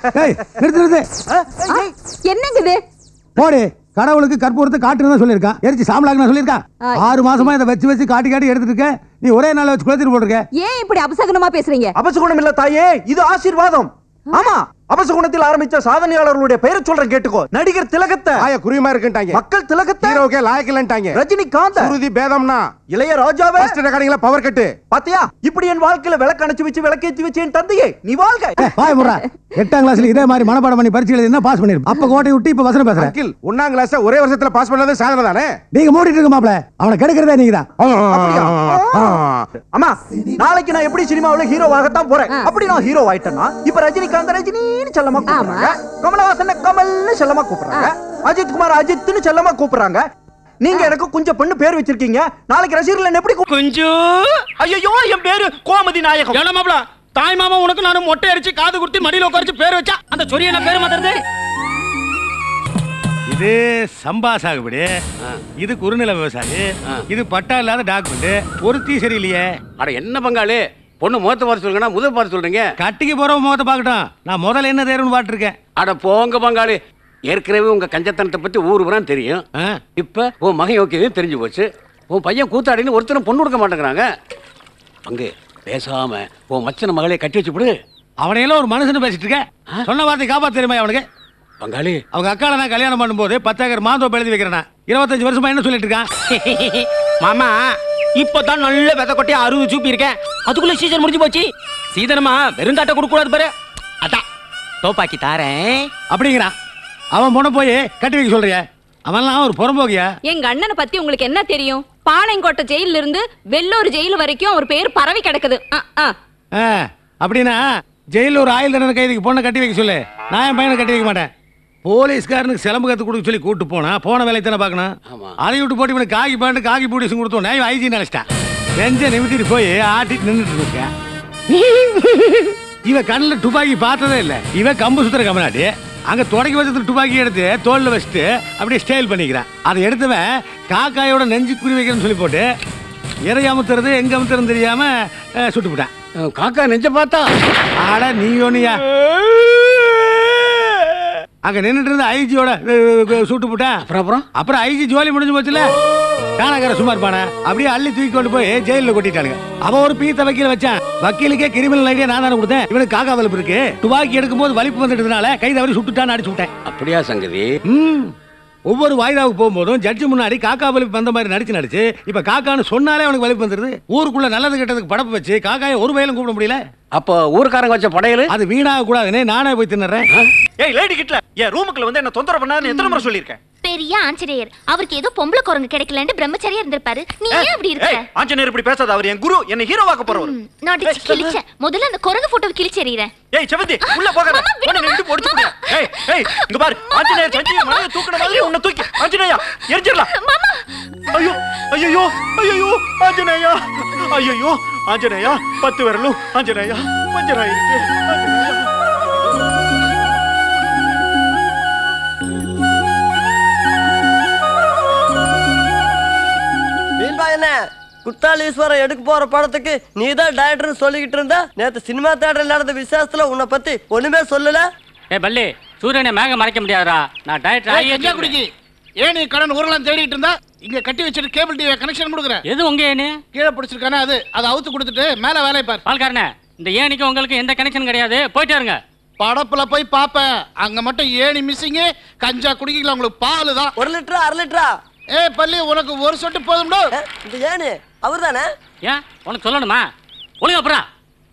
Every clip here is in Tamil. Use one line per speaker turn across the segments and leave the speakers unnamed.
ஏய் நிறுத்து நிறுத்து
என்னங்க இது
போடு கடவுளுக்கு கற்பூரத்தை காட்டுன்னு தான் சொல்லியிருக்கான் எரிச்சு சாம்பலாக்கு நான் சொல்லியிருக்கான்
ஆ.
ஆறு மாசமா இதை வச்சு வச்சு காட்டி காட்டி எடுத்துட்டு இருக்க நீ ஒரே நாள்ல வச்சு குளத்திட்டு போட்டிருக்க
ஏன் இப்படி அபசகனமா பேசுறீங்க
அபசகுணம் இல்ல தாயே இது ஆசீர்வாதம் ஆமா அபசகுணத்தில் ஆரம்பிச்ச சாதனையாளர்களுடைய பெயரை சொல்றேன் கேட்டுக்கோ நடிகர் திலகத்தை
ஆய குறியமா இருக்குன்ட்டாங்க
மக்கள் திலகத்தை
ஹீரோக்கே லாயக்கில்லன்ட்டாங்க
ரஜினிகாந்த்
சுருதி பேதம்னா
இளையராஜாவே
ஃபர்ஸ்ட் ரெக்கார்டிங்ல பவர் கட்டு
பாத்தியா இப்படி என் வாழ்க்கையில விளக்கு அணைச்சு வச்சு விளக்கேத்தி வச்சு என் தந்தையே நீ வாழ்க
ஏய், வாய முறா எட்டாம் கிளாஸ்ல இதே மாதிரி மனப்பாடம் பண்ணி பரிசு எழுதினா பாஸ் பண்ணிருப்ப அப்ப கோட்டை விட்டு இப்ப வசனம் பேசுறேன்
அகில் ஒன்னாம் கிளாஸ் ஒரே வருஷத்துல பாஸ் பண்ணது சாதனை தானே
நீங்க மூடிட்டு இருக்க மாப்ள அவனை கெடுக்கிறதே நீங்க தான்
அப்படியா? அம்மா நாளைக்கு நான் எப்படி சினிமாவுல ஹீரோவாகத்தான் போறேன் அப்படி நான் ஹீரோ ஆயிட்டேன்னா இப்ப ரஜினிகாந்த் ரஜினின்னு செல்லமா கூப்பிடுறாங்க கமலஹாசன் கமல்னு செல்லமா கூப்பிடுறாங்க அஜித் குமார் அஜித்னு செல்லமா கூப்பிடுறாங்க நீங்க எனக்கு கொஞ்சம் பொண்ணு பேர் வச்சிருக்கீங்க நாளைக்கு ரசிகர்கள் என்ன எப்படி
குஞ்சு
ஐயோ என் பேரு கோமதி நாயகம்
என்ன மாப்ள தாய் மாமா உனக்கு நானும் மொட்டை அடிச்சு காது குடுத்து மடியில உட்கார்ந்து பேர் வச்சா அந்த சொரிய என்ன பேரு மாத்துறது
இது சம்பா சாகுபடி இது குறுநில விவசாயி இது பட்டா இல்லாத டாக்குமெண்ட் பொருத்தி சரியில்லையே
அட என்ன பங்காளி பொண்ணு முகத்தை பார்த்து சொல்லுங்கன்னா முதல் பார்த்து சொல்றீங்க
கட்டிக்கு போறவன் முகத்தை பார்க்கட்டும் நான் முதல்ல என்ன தேர்வுன்னு பாத்துருக்கேன்
அட போங்க பங்காளி ஏற்கனவே உங்க கஞ்சத்தனத்தை பத்தி ஊர் ஊரா தெரியும் இப்ப உன் மகன் ஓகேவும் தெரிஞ்சு போச்சு உன் பையன் கூத்தாடின்னு ஒருத்தரும் பொண்ணு கொடுக்க மாட்டேங்கிறாங்க பங்கு பேசாம உன் மச்சன மகளை கட்டி வச்சு விடு
அவனையெல்லாம் ஒரு மனுஷன் பேசிட்டு இருக்க சொன்ன வார்த்தை காப்பாத்த தெரியுமா அவனுக்கு
பங்காளி
அவங்க அக்கால நான் கல்யாணம் பண்ணும்போது பத்தாயிரம் மாதம் எழுதி வைக்கிறேன் இருபத்தஞ்சு வருஷமா என்ன சொல்லிட்டு இருக்கான்
மாமா இப்பதான் நல்ல வித கொட்டி அறுபது சூப்பி இருக்கேன் அதுக்குள்ள சீசன் முடிஞ்சு போச்சு சீதனமா வெறுங்காட்ட கொடுக்க கூடாது பாரு அதான் தோப்பாக்கி தாரேன்
அப்படிங்கிறான் அவன் பொண்ணை போய் கட்டி வைக்க சொல்றிய அவன்லாம் ஒரு புறம்போகியா
எங்க அண்ணனை பத்தி உங்களுக்கு என்ன தெரியும் பாளையங்கோட்டை ஜெயில இருந்து வெள்ளூர் ஜெயில் வரைக்கும் அவர் பேர் பரவி கிடக்குது ஆ, ஆ.
ஆ, அப்படின்னா ஜெயிலில் ஒரு ஆயுள் தண்டனை கைதிக்கு பொண்ணை கட்டி வைக்க சொல்லு நான் என் பையனை கட்டி வைக்க மாட்டேன் போலீஸ்காரனுக்கு சிலம்பு கத்து கொடுக்க சொல்லி கூட்டு போனா போன வேலையை தானே பார்க்கணும் அதை விட்டு போட்டு இவனுக்கு காகி பேண்ட் காகி பூடிஸும் கொடுத்தோன்னே இவன் ஐஜி நினைச்சிட்டான் நெஞ்ச நிமித்திட்டு போய் ஆட்டிட்டு நின்றுட்டு இருக்கேன் இவன் கண்ணில் துப்பாக்கி பார்த்ததே இல்லை இவன் கம்பு சுத்துற கமநாட்டி அங்க தொடக்கி வச்சது துப்பாக்கி எடுத்து தோல்ல வச்சுட்டு அப்படியே ஸ்டைல் பண்ணிக்கிறான் அதை எடுத்தவன் காக்காயோட நெஞ்சு குறி வைக்கிறேன்னு சொல்லி போட்டு இறை அமுத்துறது எங்க அமுத்துறது தெரியாம அஹ், சுட்டுப்புட்டான்
காக்கா நெஞ்ச பார்த்தா
ஆட நீ ஒண்ணியா அங்க நின்னுட்டு இருந்த ஐஜியோட சுட்டு போட்டேன்
அப்புறம் அப்புறம்
அப்புறம் ஐஜி ஜோலி முடிஞ்சு போச்சுல காணக்கார சும்மா இருப்பானே அப்படியே அள்ளி தூக்கி கொண்டு போய் ஜெயில கொட்டிட்டானுங்க அவன் ஒரு பீத்த வக்கீல வச்சான் வக்கீலுக்கே கிரிமினல் ஐடியா நான் தானே கொடுத்தேன் இவனுக்கு காக்கா வலிப்பு இருக்கு துப்பாக்கி எடுக்கும் போது வலிப்பு வந்துட்டதுனால கை தவறி சுட்டுட்டான்னு அடிச்சு விட்டேன்
அப்படியா சங்கதி
ம். ஒவ்வொரு வாய்தாவுக்கு போகும்போதும் ஜட்ஜி முன்னாடி காக்கா வலிப்பு வந்த மாதிரி நடிச்சு நடிச்சு இப்ப காக்கான்னு சொன்னாலே அவனுக்கு வலிப்பு வந்துருது ஊருக்குள்ள நல்லது கெட்டதுக்கு படப்பு வச்சு காக்காயை ஒரு வயலும் கூப்பிட முடியல
அப்போ ஊருக்காரங்க வச்ச படையல்
அது வீணாக கூடாதுன்னு நானே போய் தின்னுறேன்
ஏய் லேடி கிட்ல என் ரூமுக்குள்ள வந்து என்ன தொந்தரவு பண்ணாதுன்னு எத்தனை முறை சொல்லியிருக்கேன்
பெரிய ஆஞ்சநேயர் அவருக்கு ஏதோ பொம்பளை குரங்கு கிடைக்கலன்னு பிரம்மச்சரியா இருந்திருப்பாரு நீ ஏன் அப்படி இருக்க
ஏய், ஆஞ்சநேயர் இப்படி பேசாத அவர் என் குரு என்ன ஹீரோவாக்க போறவர்
ம், நான் அடிச்சு கிழிச்சேன் முதல்ல அந்த குரங்கு போட்டோ கிழிச்சு எறிகிறேன்
ஏய் செவந்தி உள்ள போகாத
மாமா, விடு,
உன்னை நின்று பொடிச்சு
மாமா.
போடு. ஏய் ஏய் இங்க பாரு ஆஞ்சநேயர் சஞ்சி மலைய தூக்குன மாதிரி உன்னை தூக்கி ஆஞ்சநேயா எரிஞ்சிரலாம் ஐயோ ஐயோ ஐயோ ஆஞ்சநேயா ஐயோ ஆஞ்சநேயா பத்து விரலும் ஆஞ்சநேயா மஞ்சரா இருக்கு ஆஞ்சநேயா
வீண்பா என்ன குத்தாலீஸ்வரர் எடுக்க போற படத்துக்கு நீ தான் டைரக்டர்னு சொல்லிக்கிட்டு இருந்த நேத்து சினிமா தேட்டர்ல நடந்த விசேஷத்துல உன்னை பத்தி ஒண்ணுமே சொல்லல
ஏ பல்லி சூரியனை மேக மறைக்க முடியாதுடா நான் டயட்
என்ன குடிக்கி ஏன் நீ கடன் ஊரெல்லாம் தேடிட்டு இருந்தா இங்க கட்டி வச்சிட்டு கேபிள் டிவி கனெக்ஷன் கொடுக்குறேன்
எது உங்க ஏனி
கீழே பிடிச்சிருக்கானே அது அதை அவுத்து கொடுத்துட்டு மேல வேலையை பார்
பால்காரனே இந்த ஏனிக்கு உங்களுக்கு எந்த கனெக்ஷன் கிடையாது போயிட்டு இருங்க
படப்புல போய் பாப்பேன் அங்க மட்டும் ஏணி மிஸ்ஸிங்கு கஞ்சா குடிக்கல உங்களுக்கு பால் தான்
ஒரு லிட்டரா அரை லிட்டரா
ஏ பள்ளி உனக்கு ஒரு சொட்டு போதும்டோ
இந்த ஏனு அவர் தானே
ஏன் உனக்கு சொல்லணுமா ஒழுங்கா அப்புறம்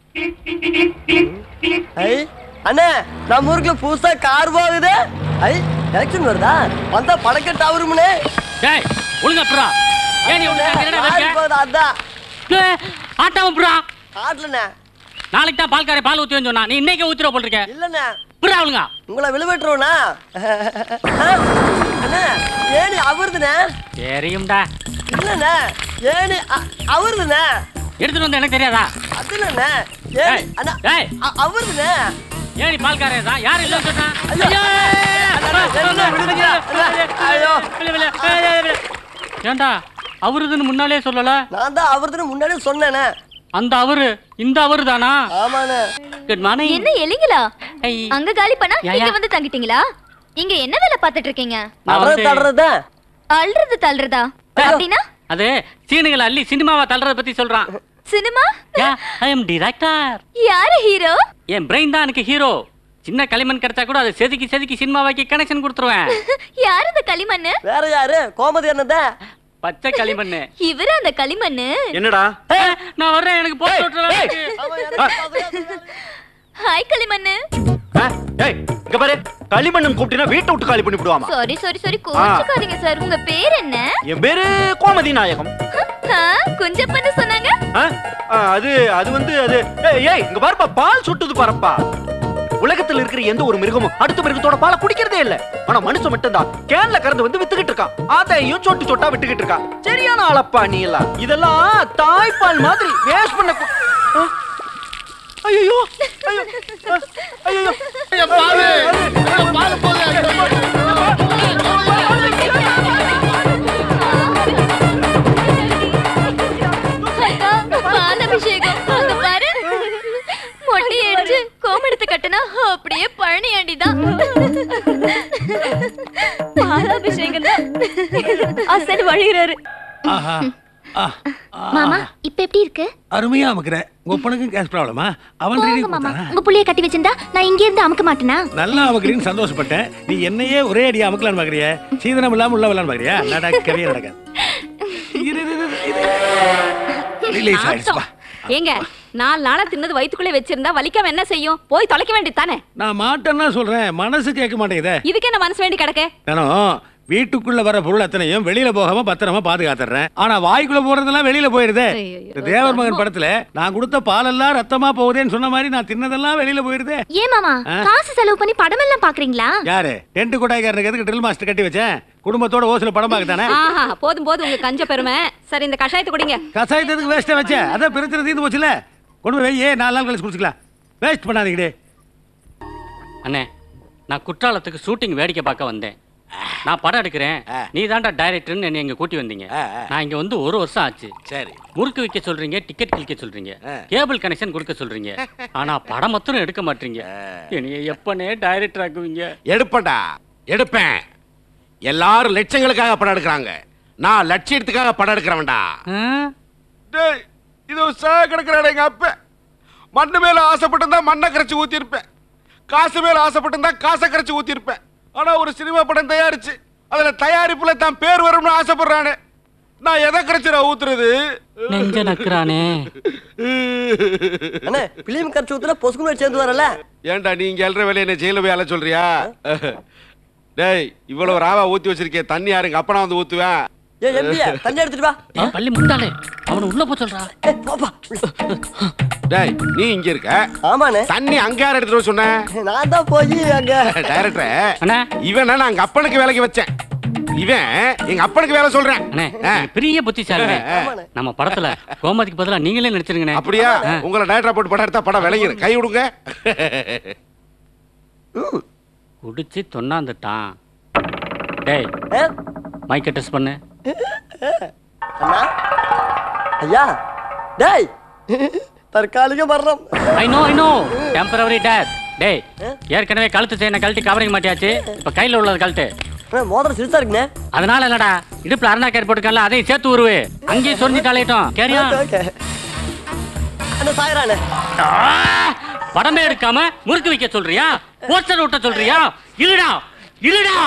ஐ அண்ணே நம்ம ஊருக்குள்ள புதுசா கார் போகுது ஐ எலெக்ஷன் வருதா வந்தா படக்க டவருமுனே
டேய் ஒழுங்கா அப்புறம் ஏன் நீ ஒழுங்கா
கார் போகுது அதான்
ஆட்டாம அப்புறம்
காட்டலண்ணே
நாளைக்கு தான் பால்காரை பால் ஊத்துவேன்னு சொன்னா நீ இன்னைக்கு ஊத்துற போல் இருக்க
இல்லண்ணே
புறா ஒழுங்கா
உங்களை விழுவட்டுருவோண்ணா அண்ணே ஏனி அவருதுண்ணே
தெரியும்டா
இல்லண்ணே ஏனி அ- அவருதுண்ணே
எடுத்துட்டு வந்து எனக்கு தெரியாதா
அது இல்லண்ணே ஏனி
டேய்,
அண்ணா
டேய்.
அ- அவருதுண்ணே
ஏன் நீ பால்காரே தான் யார் இல்லைன்னு சொன்னா
ஐயோ. ஐயோ.
ஏண்டா அவருதுன்னு முன்னாலே சொல்லல
நான் தான் அவருதுன்னு முன்னாடியே சொன்னேனே
அந்த அவரு இந்த அவரு தானா
ஆமாண்ணே
குட் மார்னிங்
என்ன எலிங்களா அங்க காலி பண்ணா
யா,
இங்க
யா.
வந்து தங்கிட்டீங்களா இங்க என்ன வேலை பார்த்துட்டு இருக்கீங்க
நான் வந்து-
அல்றது தள்ளுறதா அப்படின்னா
அது சீனுகளை அள்ளி சினிமாவை தள்ளுறத பத்தி சொல்றான்
சினிமா
ஐ எம் டிரெக்டர்
யாரு ஹீரோ
என் பிரெயின் தான் எனக்கு ஹீரோ சின்ன களிமண் கிடைச்சா கூட அதை செதுக்கி செதுக்கி சினிமாவாக்கி கனெக்ஷன் கொடுத்துருவேன்
யாரு அந்த களிமண்ணு
வேற யாரு கோமதி என்னதா
பச்சை களிமண்ணு
இவரு அந்த களிமண்ணு
என்னடா
நான் வர்றேன் எனக்கு போட்டு
ஹாய் களிமண்ணு
ஏய் இங்க பாரு களிமண்ணன் கூப்பிட்டினா வீட்டை விட்டு காலி பண்ணி விடுவாமா
சாரி சாரி சாரி கோச்சுக்காதீங்க சார் உங்க பேர் என்ன
என் பேரு கோமதி நாயகம்
ஆ, குஞ்சப்பன்னு சொன்னாங்க
ஆ? ஆ, அது அது வந்து அது ஏய், ஏய் இங்க பாருப்பா பால் சுட்டுது பாருப்பா உலகத்துல இருக்கிற எந்த ஒரு மிருகமும் அடுத்த மிருகத்தோட பாலை குடிக்கிறதே இல்ல ஆனா மனுஷன் மட்டும்தான் கேன்ல கறந்து வந்து வித்துக்கிட்டு இருக்கான் அதையும் சொட்டு சொட்டா விட்டுக்கிட்டு இருக்கான் சரியான ஆளப்பா நீ எல்லாம் இதெல்லாம் தாய்ப்பால் மாதிரி வேஸ்ட் பண்ண கு- ஆ? ஐயையோ ஐயோ ஆ, ஐயையோ
பாலு பாலு
அக்கா, பால் அபிஷேகம் அங்க பாரு மொட்டை அடிச்சு கோமெடுத்து கட்டுனா அப்படியே பழனி ஆண்டிதான்
பால் அபிஷேகம் தான் அசல் வழிகிறாரு
ஆஹா ஆ,
மாமா இப்ப எப்படி இருக்கு
அருமையா அமுக்குற உங்க ஒப்பனுக்கும் கேஸ் ப்ராப்ளமா அவன் ரெடி
போங்க மாமா
கொடுத்தானா
உங்க புள்ளைய கட்டி வச்சிருந்தா நான் இங்க இருந்து அமுக்க மாட்டேனா
நல்லா அமுக்குறீன்னு சந்தோஷப்பட்டேன் நீ என்னையே ஒரே அடி அமுக்கலான்னு பாக்குறிய சீதனம் இல்லாம உள்ள விளான்னு பாக்குறியா நடக்கவே நடக்காது ரிலீஸ் ஆயிடுச்சுப்பா
ஏங்க நாலு நாளா தின்னது வயித்துக்குள்ளே வச்சிருந்தா வலிக்காம என்ன செய்யும் போய் தொலைக்க வேண்டியது தானே
நான் மாட்டேன்னா சொல்றேன் மனசு கேட்க மாட்டேங்குதே
இதுக்கு என்ன மனசு வேண்டி கிடக்கு
தினம் வீட்டுக்குள்ள வர பொருள் அத்தனையும் வெளியில போகாம பத்திரமா பாதுகாத்துறேன் ஆனா வாய்க்குள்ள போறதெல்லாம் வெளியில போயிருதே இந்த தேவர் மகன் படத்துல நான் கொடுத்த பாலெல்லாம் ரத்தமா போகுதேன்னு சொன்ன மாதிரி நான் தின்னதெல்லாம் வெளியில போயிருதே
ஏன் மாமா
ஆ?
காசு செலவு பண்ணி படம் எல்லாம் பாக்குறீங்களா
யாரு டென்ட் கொட்டாய்க்காரனுக்கு எதுக்கு ட்ரில் மாஸ்டர் கட்டி வச்சேன் குடும்பத்தோட ஓசில படம் பார்க்கத்தானே
ஆஹா போதும் போதும் உங்க கஞ்ச பெருமை சரி இந்த கஷாயத்தை குடிங்க
கசாயத்துக்கு வேஸ்டா வச்சேன் அதான் பிரச்சனை தீர்ந்து போச்சுல கொண்டு போய் வையே நாலு நாள் கழிச்சு குடிச்சுக்கலாம் வேஸ்ட் பண்ணாதீங்கடே
அண்ணே நான் குற்றாலத்துக்கு ஷூட்டிங் வேடிக்கை பார்க்க வந்தேன் நான் படம் எடுக்கிறேன் நீ தான்டா டைரக்டர்னு என்னை இங்க கூட்டி வந்தீங்க நான் இங்க வந்து ஒரு வருஷம் ஆச்சு
சரி
முறுக்கு வைக்க சொல்றீங்க டிக்கெட் கிழிக்க சொல்றீங்க கேபிள் கனெக்ஷன் கொடுக்க சொல்றீங்க ஆனா படம் மட்டும் எடுக்க மாட்டீங்க என்னைய எப்பனே டைரக்டர் ஆக்குவீங்க
எடுப்பேன்டா எடுப்பேன் எல்லாரும் லட்சங்களுக்காக படம் எடுக்கிறாங்க நான் லட்சியத்துக்காக படம் எடுக்கிறவன்டா
டேய் இது ஒரு சா கிடக்குறாடா எங்க அப்ப மண்ணு மேல ஆசைப்பட்டிருந்தா மண்ணை கரைச்சு ஊத்திருப்பேன் காசு மேல ஆசைப்பட்டிருந்தா காசை கரைச்சு ஊத்திருப்பேன் ஆனா ஒரு சினிமா படம் தயாரிச்சு அதுல தயாரிப்புல தான் பேர் வரும்னு ஆசைப்படுறானே நான் எதை கரைச்சுடா ஊத்துறது
நெஞ்ச நக்குறானே
அண்ணே பிலிம் கரைச்சு ஊத்துல பொசுக்குன்னு சேர்ந்து வரல
ஏன்டா நீங்க எல்ற வேலையை என்ன ஜெயில போய் அல சொல்றியா டேய் இவ்வளவு ராவா ஊத்தி வச்சிருக்கேன் தண்ணி யாருங்க அப்பனா வந்து ஊத்துவேன்
ஏ எம்பியா தண்ணி எடுத்துட்டு வா
ஏன் பள்ளி முட்டாளே அவனை உள்ள போ சொல்றா
டேய் நீ இங்க இருக்க
ஆமாண்ணே
தண்ணி அங்க யார் எடுத்துட்டு வர சொன்ன
நான் தான் போய் அங்க
டைரக்டர் இவன் நான் அங்க அப்பனுக்கு வேலைக்கு வச்சேன் இவன் எங்க அப்பனுக்கு வேலை சொல்றேன்
அண்ணே நீங்க பெரிய புத்திசாலி நம்ம படத்துல கோமதிக்கு பதிலா நீங்களே நடிச்சிருங்கண்ணே
அப்படியா உங்களை டைரக்டரா போட்டு படம் எடுத்தா படம் விளங்கிடும் கை விடுங்க
குடிச்சு தொண்ணாந்துட்டான் டேய் மைக்க டெஸ்ட் பண்ணு
அண்ணா ஐயா டேய் தற்காலிக மரணம்
I know I know temporary death டேய் ஏற்கனவே கழுத்து செயினை கழட்டி கவரிங் மாட்டியாச்சு இப்ப கையில உள்ளது கழட்டு
மோதிரம் சிறுசா இருக்குண்ணே
அதனால என்னடா இடுப்புல அருணா கேர் போட்டுக்கல அதையும் சேர்த்து உருவு அங்கேயும் சொரிஞ்சு தலையிட்டோம் கேரியா
அண்ணா சாயராண்ணே
படமே எடுக்காம முறுக்கு வைக்க சொல்றியா போஸ்டர் விட்ட சொல்றியா இல்லடா இல்லடா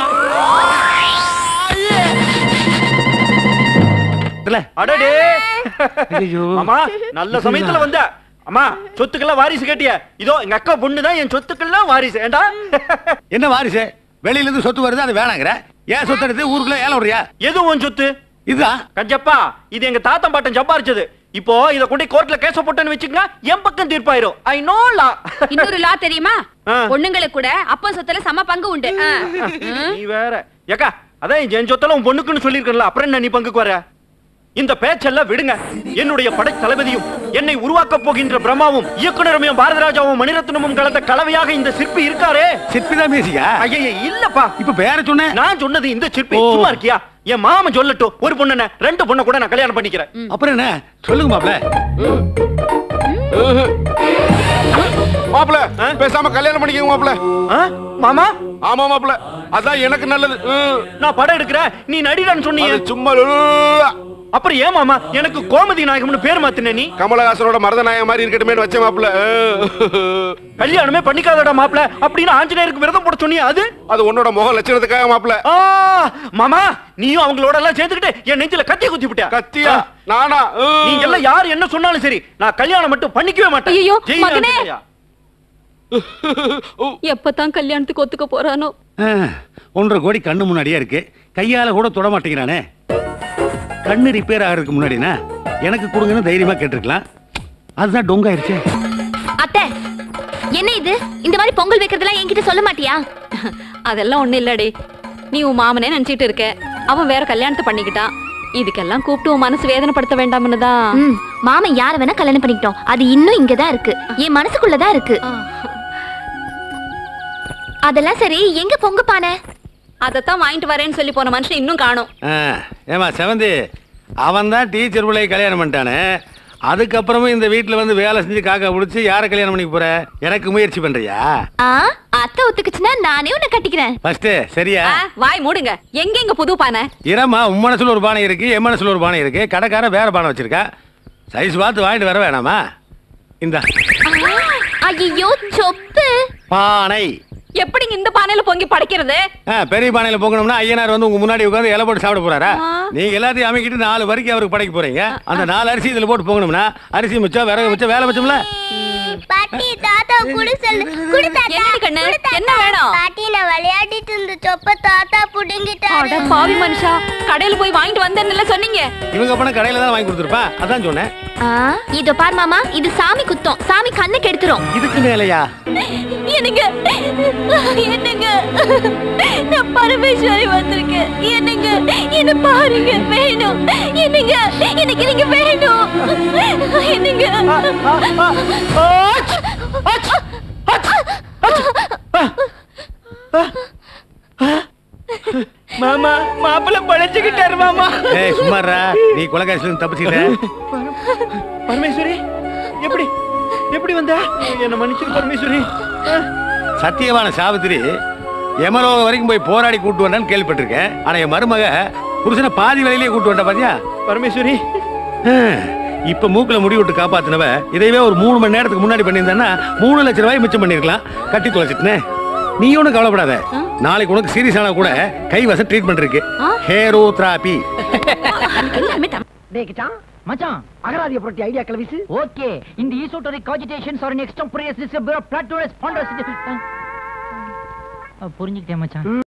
அடடே அம்மா நல்ல சமயத்துல வந்த அம்மா சொத்துக்கெல்லாம் வாரிசு கேட்டிய இதோ எங்க அக்கா பொண்ணு தான் என் சொத்துக்கெல்லாம் வாரிசு ஏண்டா
என்ன வாரிசு வெளியில இருந்து சொத்து வருது அது வேணாங்கிற ஏன் சொத்து எடுத்து ஊருக்குள்ள ஏலம் விடுறியா
எது உன் சொத்து
இதுதான்
கஞ்சப்பா இது எங்க தாத்தன் பாட்டன் சம்பாரிச்சது இப்போ இத கொண்டு கோர்ட்ல கேஸ போட்டேன்னு வச்சுக்கங்க என் பக்கம் தீர்ப்பாயிரும் ஐ நோ லா
இன்னொரு லா தெரியுமா பொண்ணுங்களுக்கு கூட அப்பா சொத்துல சம பங்கு உண்டு ஆ. ம்.
நீ வேற ஏக்கா அதான் என் சொத்தெல்லாம் உன் பொண்ணுக்குன்னு சொல்லியிருக்கல அப்புறம் என்ன நீ பங்குக்கு வர இந்த பேச்செல்லாம் விடுங்க என்னுடைய படை தளபதியும் என்னை உருவாக்க போகின்ற பிரம்மாவும் இயக்குனருமையும் பாரதராஜாவும் மணிரத்னமும் கலந்த கலவையாக இந்த சிற்பி இருக்காரே
சிற்பி தான் பேசியா
ஐயா இல்லப்பா
இப்ப பேர சொன்னேன்
நான் சொன்னது இந்த சிற்பி சும்மா இருக்கியா என் மாமன் சொல்லட்டும் ஒரு பொண்ணு ரெண்டு பொண்ணை கூட நான் கல்யாணம் பண்ணிக்கிறேன்
அப்புறம் என்ன சொல்லுங்க மாப்ள
மாப்பிள பேசாம கல்யாணம் பண்ணிக்கங்க மாப்பிள
மாமா
ஆமா மாப்பிள அதான் எனக்கு நல்லது
நான் படம் எடுக்கிறேன் நீ நடிடான்னு சொன்னீங்க
அது சும்மா
அப்புறம் ஏன் மாமா எனக்கு கோமதி நாயகம்னு பேர் மாத்தின நீ
கமலஹாசனோட மரத நாயகம் மாதிரி இருக்கட்டுமேனு வச்ச மாப்பிள
கல்யாணமே பண்ணிக்காதடா மாப்பிள அப்படின்னு ஆஞ்சநேயருக்கு விரதம் போட சொன்னியா அது
அது உன்னோட முக லட்சணத்துக்காக மாப்பிள
ஆ, மாமா நீயும் அவங்களோட எல்லாம் சேர்ந்துக்கிட்டு என் நெஞ்சில கத்தி குத்தி விட்டியா
கத்தியா நானா
நீங்க எல்லாம் யார் என்ன சொன்னாலும் சரி நான் கல்யாணம் மட்டும் பண்ணிக்கவே மாட்டேன்
ஐயோ
ஜெய்
மகனே
ஆஞ்சநேயா.
எப்பதான் கல்யாணத்துக்கு ஒத்துக்க போறானோ
ஆ, ஒன்றரை கோடி கண்ணு முன்னாடியே இருக்கு கையால கூட தொட மாட்டேங்கிறானே கண்ணு ரிப்பேர் ஆகிறதுக்கு முன்னாடினா எனக்கு கொடுங்கன்னு தைரியமா கேட்டிருக்கலாம் அதுதான் டொங்காயிருச்சே
அத்தை என்ன இது இந்த மாதிரி பொங்கல் வைக்கிறதெல்லாம் என்கிட்ட சொல்ல மாட்டியா
அதெல்லாம் ஒண்ணு இல்லடி நீ உன் மாமனே நினைச்சிட்டு இருக்க அவன் வேற கல்யாணத்தை பண்ணிக்கிட்டான் இதுக்கெல்லாம் கூப்பிட்டு உன் மனசு வேதனைப்படுத்த வேண்டாம்னு தான்
ம், மாமன் யார வேணா கல்யாணம் பண்ணிக்கிட்டோம் அது இன்னும் இங்கதான் இருக்கு என் மனசுக்குள்ளதான் இருக்கு அதெல்லாம் சரி எங்க பொங்க பானை
அதைத்தான் வாங்கிட்டு வரேன்னு சொல்லி போன மனுஷன் இன்னும் காணும்
ஆ, ஏம்மா செவந்தி அவன் தான் டீச்சர் பிள்ளைய கல்யாணம் பண்ணிட்டானே அதுக்கப்புறமும் இந்த வீட்டில் வந்து வேலை செஞ்சு காக்கா பிடிச்சி யாரை கல்யாணம் பண்ணிக்க போற எனக்கு முயற்சி பண்றியா
ஆ அத்தை ஒத்துக்குச்சுன்னா நானே உன்னை கட்டிக்கிறேன்
ஃபர்ஸ்ட் சரியா
ஆ, வாய் மூடுங்க எங்க எங்க புது பானை
இரமா உன் மனசுல ஒரு பானை இருக்கு என் மனசுல ஒரு பானை இருக்கு கடைக்காரன் வேற பானை வச்சிருக்கா சைஸ் பார்த்து வாங்கிட்டு வர வேணாமா இந்த
ஐயோ சொப்பு
பானை
எப்படிங்க இந்த பானையில பொங்கி படைக்கிறது
ஆ, பெரிய பானையில போகணும்னா ஐயனார் வந்து உங்க முன்னாடி உட்காந்து இலை போட்டு சாப்பிட போறாரா
ஆ.
நீங்க எல்லாத்தையும் அமைக்கிட்டு நாலு வரைக்கும் அவருக்கு படைக்க போறீங்க அந்த நாலு அரிசி இதுல போட்டு போகணும்னா அரிசி மிச்சம் விறகு மிச்சம் வேலை மிச்சம்ல
பாட்டி தாத்தா குடு சொல்லு குடு தாத்தா
என்னடி கண்ணு?
குடு தாத்தா.
என்ன வேணும்?
பாட்டி நான் விளையாடிட்டு இருந்த சொப்ப தாத்தா புடுங்கிட்டாரு
அட பாவி மனுஷா கடையில போய் வாங்கிட்டு வந்தேன்னு சொன்னீங்க
இவங்க பணம் கடையில தான் வாங்கி கொடுத்துருப்பா அதான் சொன்னேன்
ஆ இதோ பார் மாமா இது சாமி குத்தம் சாமி கண்ணு கெடுத்துரும்
இதுக்கு மேலையா
என்னங்க என்னங்க நான் பரமேஸ்வரி வந்திருக்கேன் என்னங்க என்ன பாருங்க வேணும் என்னங்க எனக்கு நீங்க வேணும் என்னங்க
மாமா மாப்பிள்ள பழைச்சுக்கிட்டாரு மாமா
ஏய் சும்மாரா நீ கொலகாசில தப்பிச்சுக்கிட்ட
பரமேஸ்வரி எப்படி எப்படி வந்தா என்ன மன்னிச்சிரு பரமேஸ்வரி ஆ.
சத்தியமான சாவித்திரி யமலோகம் வரைக்கும் போய் போராடி கூட்டு வந்தான்னு கேள்விப்பட்டிருக்கேன் ஆனா என் மருமக புருஷனை பாதி வேலையிலேயே கூட்டு வந்தா பாத்தியா
பரமேஸ்வரி
ஆ, இப்ப மூக்குல முடி விட்டு காப்பாத்தினவ இதையவே ஒரு மூணு மணி நேரத்துக்கு முன்னாடி பண்ணியிருந்தான்னா மூணு லட்சம் ரூபாய் மிச்சம் பண்ணிருக்கலாம் கட்டி தொலைச்சிட்டுனே நீ ஒன்றும் கவலைப்படாத நாளைக்கு உனக்கு சீரியஸ் ஆனா கூட கைவசம் ட்ரீட்மெண்ட் இருக்கு ஹேரோ தெராப்பி
டேய் கிச்சான் மச்சான் அகராதிய புரட்டி ஐடியா கிளவிஸ் ஓகே இந்த esoteric cogitations are an extemporaneous disturb blood to respond புரிஞ்சுக்கிட்டேன் மச்சான்